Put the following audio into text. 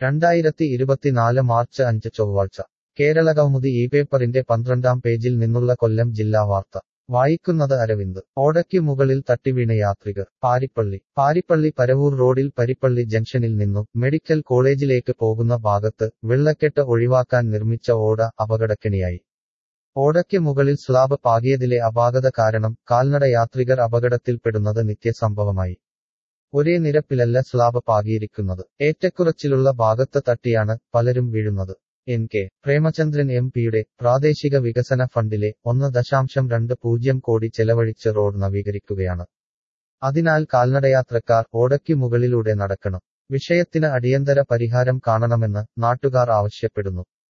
രണ്ടായിരത്തി ഇരുപത്തിനാല് മാർച്ച് അഞ്ച് ചൊവ്വാഴ്ച കേരളകൗമുദി ഈ പേപ്പറിന്റെ പന്ത്രണ്ടാം പേജിൽ നിന്നുള്ള കൊല്ലം ജില്ലാ വാർത്ത വായിക്കുന്നത് അരവിന്ദ് ഓടയ്ക്ക് മുകളിൽ തട്ടിവീണ യാത്രികർ പാരിപ്പള്ളി പാരിപ്പള്ളി പരവൂർ റോഡിൽ പരിപ്പള്ളി ജംഗ്ഷനിൽ നിന്നും മെഡിക്കൽ കോളേജിലേക്ക് പോകുന്ന ഭാഗത്ത് വെള്ളക്കെട്ട് ഒഴിവാക്കാൻ നിർമ്മിച്ച ഓട അപകടക്കെണിയായി ഓടയ്ക്ക് മുകളിൽ സ്ലാബ് പാകിയതിലെ അപാകത കാരണം കാൽനട യാത്രികർ അപകടത്തിൽപ്പെടുന്നത് നിത്യസംഭവമായി ഒരേ നിരപ്പിലല്ല സ്ലാബ് പാകിയിരിക്കുന്നത് ഏറ്റക്കുറച്ചിലുള്ള ഭാഗത്ത് തട്ടിയാണ് പലരും വീഴുന്നത് എൻ കെ പ്രേമചന്ദ്രൻ എം പിയുടെ പ്രാദേശിക വികസന ഫണ്ടിലെ ഒന്ന് ദശാംശം രണ്ട് പൂജ്യം കോടി ചെലവഴിച്ച് റോഡ് നവീകരിക്കുകയാണ് അതിനാൽ കാൽനടയാത്രക്കാർ ഓടയ്ക്ക് മുകളിലൂടെ നടക്കണം വിഷയത്തിന് അടിയന്തര പരിഹാരം കാണണമെന്ന് നാട്ടുകാർ ആവശ്യപ്പെടുന്നു